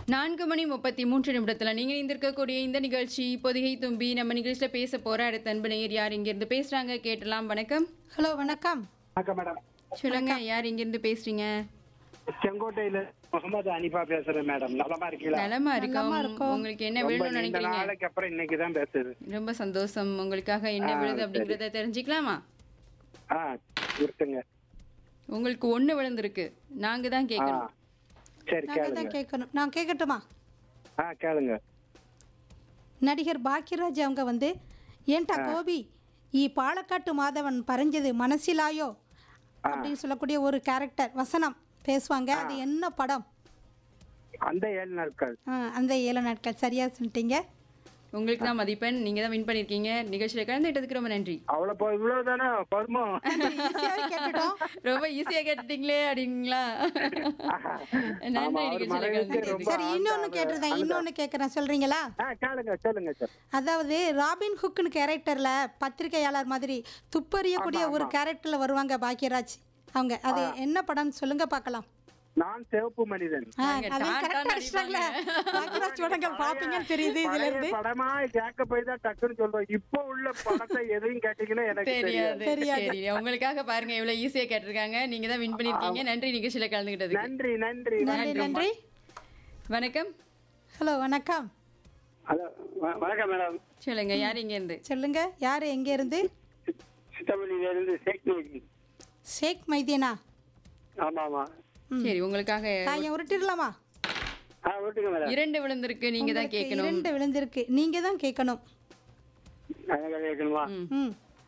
நான்கு மணி முப்பத்தி மூன்று நிமிடத்தில் நீங்கள் இருந்திருக்கக்கூடிய இந்த நிகழ்ச்சி பொதிகை தும்பி நம்ம நிகழ்ச்சியில் பேச போகிற அடுத்த அன்பு நேயர் யார் இங்கேருந்து பேசுகிறாங்க கேட்டலாம் வணக்கம் ஹலோ வணக்கம் வணக்கம் மேடம் சொல்லுங்க யார் இங்கேருந்து பேசுறீங்க செங்கோட்டையில முகமது அனிஃபா பேசுறேன் மேடம் நலமா இருக்கீங்களா நலமா இருக்கும் உங்களுக்கு என்ன ரொம்ப வேணும்னு நீண்ட நினைக்கிறீங்க நாளைக்கு அப்புறம் இன்னைக்கு தான் பேசுது ரொம்ப சந்தோஷம் உங்களுக்காக என்ன விழுது அப்படிங்கறத தெரிஞ்சுக்கலாமா ஆ இருக்குங்க உங்களுக்கு ஒண்ணு விழுந்திருக்கு நாங்க தான் ஆ கேட்கணும் சரி நாங்கள் கேளுங்க தான் கேட்கணும் நான் கேட்கட்டுமா ஆ கேளுங்க நடிகர் பாக்கியராஜ் அவங்க வந்து ஏன்டா கோபி ஈ பாலக்காட்டு மாதவன் பறஞ்சது மனசிலாயோ அப்படின்னு சொல்லக்கூடிய ஒரு கேரக்டர் வசனம் பேசுவாங்க அது என்ன படம் அந்த ஏழு நாட்கள் ஆ, அந்த ஏழு நாட்கள் சரியா சொல்லிட்டீங்க உங்களுக்கு தான் மதிப்பெண் நீங்க தான் வின் பண்ணிருக்கீங்க நிகழ்ச்சியில கலந்துட்டதுக்கு ரொம்ப நன்றி அவ்வளவு போ- இவ்வளவுதானே பருமோ ஈஸியாவே கேட்டுட்டோம் ரொம்ப ஈஸியா கேட்டுட்டீங்களே அப்படிங்களா ஆமா, நன்றி அவர் நிகழ்ச்சியில மறைவுக்கு கலந்துக்கிட்டதுக்கு ரொம்ப சரி இன்னொன்னு ஆழ்ந்த கேட்டிருந்தேன் இன்னொன்னு கேட்குறேன் சொல்றீங்களா ஆ கேளுங்க சொல்லுங்க சார் அதாவது ராபின் ஹுக்னு கேரக்டர்ல பத்திரிகையாளர் மாதிரி துப்பறியக்கூடிய ஒரு கேரக்டர்ல வருவாங்க பாக்கியராஜ் அவங்க அது என்ன படம் சொல்லுங்க பார்க்கலாம் நான் சிவப்பு மனிதன் ஆ, பாருங்க, அதையும் டான் correct ஆ டான் அடிச்சிட்டாங்களே. பாக்கியராஜ் படங்கள் பாப்பீங்கன்னு தெரியுது இதுல பழைய இருந்து படமா கேட்க போய் தான் டக்குன்னு சொல்றோம் இப்போ உள்ள படத்தை எதையும் கேட்டீங்கன்னா எனக்கு தெரியாது தெரியாது சரி உங்களுக்கு பாருங்க எவ்வளவு ஈஸியா கேட்டிருக்காங்க நீங்க தான் வின் பண்ணிருக்கீங்க நன்றி நிகழ்ச்சியில கலந்துக்கிட்டதுக்கு நன்றி நன்றி நன்றி நன்றி வணக்கம் ஹலோ வணக்கம் ஹலோ வணக்கம் மேடம் சொல்லுங்க யார் இங்க இருந்து சொல்லுங்க யாரு எங்க இருந்து சித்தமல்லியில இருந்து ஷேக் நூர் ஷேக் மைதீனா ஆமா ஆமா சரி உங்களுக்காக காயம் உருட்டிடலாமா ஆ விட்டுங்க மேடம் இரண்டு விழுந்திருக்கு நீங்க தான் உங்களுக்கு கேட்கணும் இரண்டு விழுந்திருக்கு நீங்க தான் கேட்கணும் எனக்கு கேட்கணுமா ம். ம்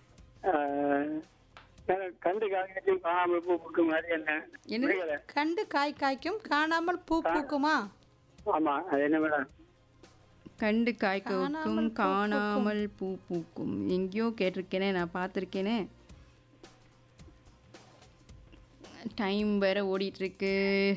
மேடம் கண்டு காய்கறி காணாமல் பூ பூக்கும் மாதிரி என்ன என்னது? புரியல கண்டு காய் காய்க்கும் காணாமல் பூ பூக்குமா ஆமா அது என்ன மேடம் கண்டு காய்க்கும் காணாமல் பூ காணாமல் பூ பூக்கும் எங்கேயோ கேட்டிருக்கேனே நான் பார்த்துருக்கேனே டைம் வேற ஓடிட்டு இருக்கு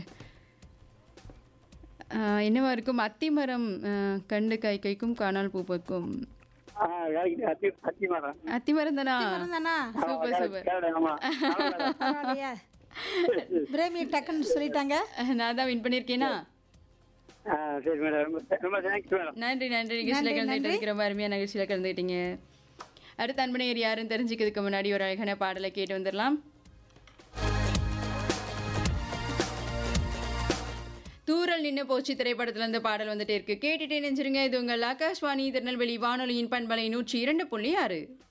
ஆஹ், என்னவா இருக்கும் அத்திமரம் ஆஹ், கண்டு காய் காய்க்கும் காணால் பூ பூக்கும் ஆ காய்கறி அத்தி அத்தி மேடம் அத்திமரம் தானா தானா சூப்பர் சூப்பர் கேரட், ஆமா ஆமா மேடம். பரவாயில்லையா பிரேமி டக்குன்னு சொல்லிட்டாங்க நான் தான் வின் பண்ணியிருக்கேனா ஆ சரி மேடம் ரொம்ப ரொம்ப தேங்க்ஸ் மேடம் நன்றி நன்றி நிகழ்ச்சியில் கலந்துக்கிட்டு ரொம்ப அருமையான நிகழ்ச்சியில் கலந்துக்கிட்டீங்க அடுத்த அன்பனையர் யாருன்னு தெரிஞ்சுக்கிறதுக்கு முன்னாடி ஒரு அழகான பாடலை கேட்டு வந்துடலாம் தூரல் நின்னு போச்சு திரைப்படத்துல இருந்து பாடல் வந்துட்டே இருக்கு கேட்டுட்டே நெஞ்சிருங்க இது உங்கள் ஆகாஷ்வாணி திருநெல்வேலி வானொலியின் பண்பலை நூற்றி இரண்டு புள்ளி ஆறு